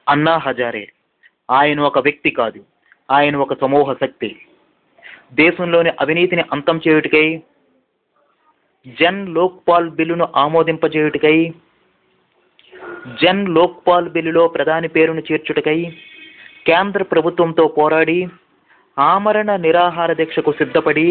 అన్నా హజారే ఆయన ఒక వ్యక్తి కాదు ఆయన ఒక సమూహ శక్తి దేశంలోని అవినీతిని అంతం చేయుటకై జన్ లోక్పాల్ బిల్లును ఆమోదింపజేయుటకై జన్ లోక్పాల్ బిల్లులో ప్రధాని పేరును చేర్చుటకై కేంద్ర ప్రభుత్వంతో పోరాడి ఆమరణ నిరాహార దీక్షకు సిద్ధపడి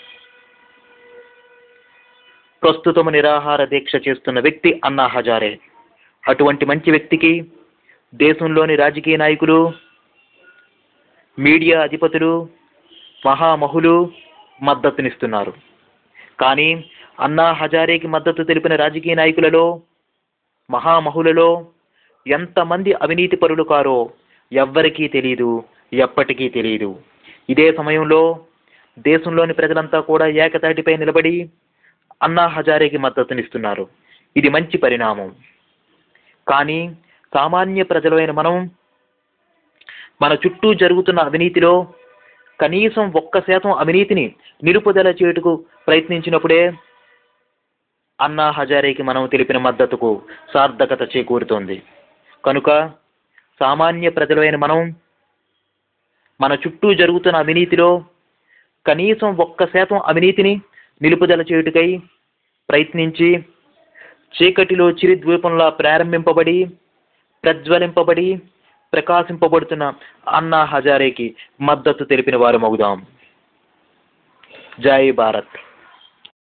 ప్రస్తుతం నిరాహార దీక్ష చేస్తున్న వ్యక్తి అన్నా హజారే అటువంటి మంచి వ్యక్తికి దేశంలోని రాజకీయ నాయకులు మీడియా అధిపతులు మహామహులు మద్దతునిస్తున్నారు కానీ అన్నా హజారేకి మద్దతు తెలిపిన రాజకీయ నాయకులలో మహామహులలో ఎంతమంది అవినీతి పరులు కారో ఎవ్వరికీ తెలియదు ఎప్పటికీ తెలియదు ఇదే సమయంలో దేశంలోని ప్రజలంతా కూడా ఏకతాటిపై నిలబడి అన్నా హజారేకి మద్దతునిస్తున్నారు ఇది మంచి పరిణామం కానీ సామాన్య ప్రజలైన మనం మన చుట్టూ జరుగుతున్న అవినీతిలో కనీసం ఒక్క శాతం అవినీతిని నిలుపుదల చేయుటకు ప్రయత్నించినప్పుడే అన్నా హజారేకి మనం తెలిపిన మద్దతుకు సార్థకత చేకూరుతోంది కనుక సామాన్య ప్రజలైన మనం మన చుట్టూ జరుగుతున్న అవినీతిలో కనీసం ఒక్క శాతం అవినీతిని నిలుపుదల చేయుటకై ప్రయత్నించి చీకటిలో చిరిద్వీపంలా ప్రారంభింపబడి ప్రజ్వలింపబడి ప్రకాశింపబడుతున్న అన్నా హజారేకి మద్దతు తెలిపిన వారు మగుదాం జై భారత్